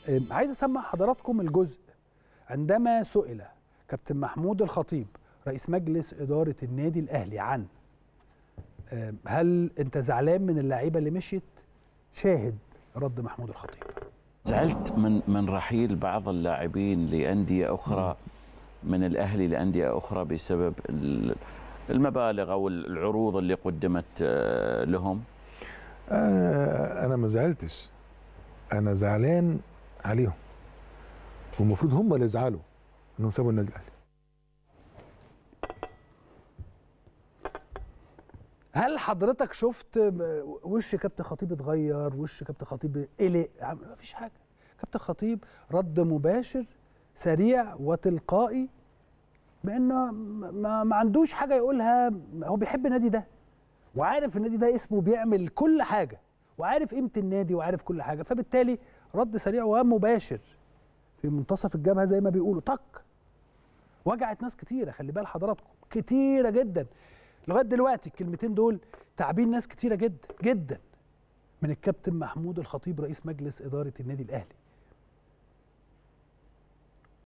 آه، عايز اسمع حضراتكم الجزء عندما سئل كابتن محمود الخطيب رئيس مجلس اداره النادي الاهلي عن آه، هل انت زعلان من اللعيبه اللي مشيت شاهد رد محمود الخطيب زعلت من من رحيل بعض اللاعبين لانديه اخرى من الاهلي لانديه اخرى بسبب ال- المبالغ او العروض اللي قدمت آه، لهم آه انا ما زعلتش انا زعلان عليهم والمفروض هم اللي يزعلوا انهم سابوا النادي الاهلي هل حضرتك شفت م- وش كابتن خطيب اتغير وش كابتن خطيب قلق عم- مفيش حاجه كابتن خطيب رد مباشر سريع وتلقائي بانه م- ما, ما عندوش حاجه يقولها هو بيحب النادي ده وعارف النادي ده اسمه بيعمل كل حاجه وعارف قيمه النادي وعارف كل حاجه فبالتالي رد سريع ومباشر في منتصف الجبهه زي ما بيقولوا طق وجعت ناس كتيره خلي بال حضراتكم كتيره جدا لغايه دلوقتي الكلمتين دول تعبين ناس كتيره جدا جدا من الكابتن محمود الخطيب رئيس مجلس اداره النادي الاهلي